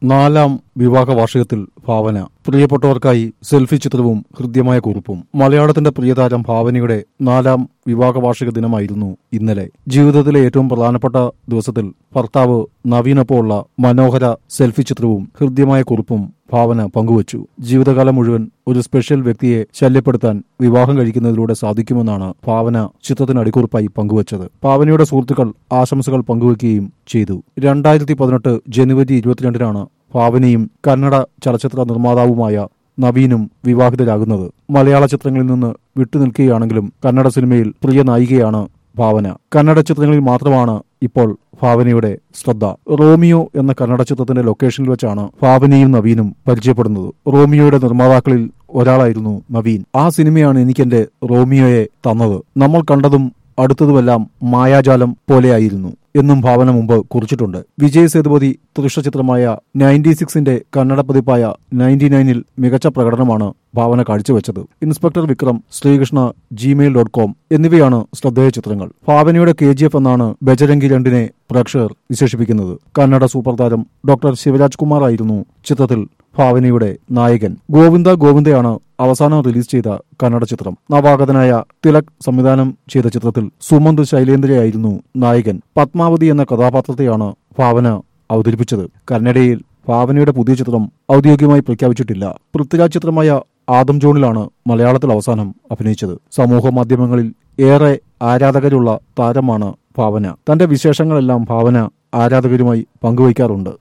നാലാം വിവാഹ വാർഷികത്തിൽ ഭാവന പ്രിയപ്പെട്ടവർക്കായി സെൽഫി ചിത്രവും ഹൃദ്യമായ കുറിപ്പും മലയാളത്തിന്റെ പ്രിയതാരം ഭാവനയുടെ നാലാം വിവാഹ വാർഷിക ദിനമായിരുന്നു ഇന്നലെ ജീവിതത്തിലെ ഏറ്റവും പ്രധാനപ്പെട്ട ദിവസത്തിൽ ഭർത്താവ് നവീനൊപ്പമുള്ള മനോഹര സെൽഫി ചിത്രവും ഹൃദ്യമായ കുറിപ്പും ഭാവന പങ്കുവച്ചു ജീവിതകാലം മുഴുവൻ ഒരു സ്പെഷ്യൽ വ്യക്തിയെ ശല്യപ്പെടുത്താൻ വിവാഹം കഴിക്കുന്നതിലൂടെ സാധിക്കുമെന്നാണ് ഭാവന ചിത്രത്തിന് അടിക്കുറിപ്പായി പങ്കുവച്ചത് ഭാവനയുടെ സുഹൃത്തുക്കൾ ആശംസകൾ പങ്കുവയ്ക്കുകയും ചെയ്തു രണ്ടായിരത്തി പതിനെട്ട് ജനുവരി ഇരുപത്തിരണ്ടിനാണ് ഭാവനയും കന്നഡ ചലച്ചിത്ര നിർമ്മാതാവുമായ നവീനും വിവാഹിതരാകുന്നത് മലയാള ചിത്രങ്ങളിൽ നിന്ന് വിട്ടുനിൽക്കുകയാണെങ്കിലും കന്നഡ സിനിമയിൽ പ്രിയ നായികയാണ് ഭാവന കന്നഡ ചിത്രങ്ങളിൽ മാത്രമാണ് ഇപ്പോൾ ഭാവനയുടെ ശ്രദ്ധ റോമിയോ എന്ന കന്നഡ ചിത്രത്തിന്റെ ലൊക്കേഷനിൽ വെച്ചാണ് ഭാവനയും നവീനും പരിചയപ്പെടുന്നത് റോമിയോയുടെ നിർമ്മാതാക്കളിൽ ഒരാളായിരുന്നു നവീൻ ആ സിനിമയാണ് എനിക്കെന്റെ റോമിയോയെ തന്നത് നമ്മൾ കണ്ടതും അടുത്തതുമെല്ലാം മായാജാലം പോലെയായിരുന്നു എന്നും ഭാവന മുമ്പ് കുറിച്ചിട്ടുണ്ട് വിജയ് സേതുപതി തൃശ ചിത്രമായ നയൻറ്റി സിക്സിന്റെ കന്നഡ പതിപ്പായ നയൻറ്റി നയനിൽ മികച്ച പ്രകടനമാണ് ഭാവന കാഴ്ചവെച്ചത് inspector Vikram Srikrishna Gmail dot com എന്നിവയാണ് ശ്രദ്ധേയ ചിത്രങ്ങൾ ഭാവനയുടെ കെ ജി എഫ് എന്നാണ് ബജരംഗി രണ്ടിനെ പ്രേക്ഷകർ വിശേഷിപ്പിക്കുന്നത് കന്നഡ സൂപ്പർ താരം ഡോക്ടർ ശിവരാജ് കുമാർ ആയിരുന്നു ചിത്രത്തിൽ ഭാവനയുടെ നായകൻ ഗോവിന്ദ ഗോവിന്ദയാണ് അവസാനം റിലീസ് ചെയ്ത കന്നഡ ചിത്രം നവാഗതനായ തിലക് സംവിധാനം ചെയ്ത ചിത്രത്തിൽ സുമന്ത് ശൈലേന്ദ്രയായിരുന്നു നായകൻ പത്മാവതി എന്ന കഥാപാത്രത്തെയാണ് ഭാവന അവതരിപ്പിച്ചത് കന്നഡയിൽ ഭാവനയുടെ പുതിയ ചിത്രം ഔദ്യോഗികമായി പ്രഖ്യാപിച്ചിട്ടില്ല പൃഥ്വിരാജ് ചിത്രമായ ആദം ജോണിലാണ് മലയാളത്തിൽ അവസാനം അഭിനയിച്ചത് സമൂഹ മാധ്യമങ്ങളിൽ ഏറെ ആരാധകരുള്ള താരമാണ് ഭാവന തന്റെ വിശേഷങ്ങളെല്ലാം ഭാവന ആരാധകരുമായി പങ്കുവയ്ക്കാറുണ്ട്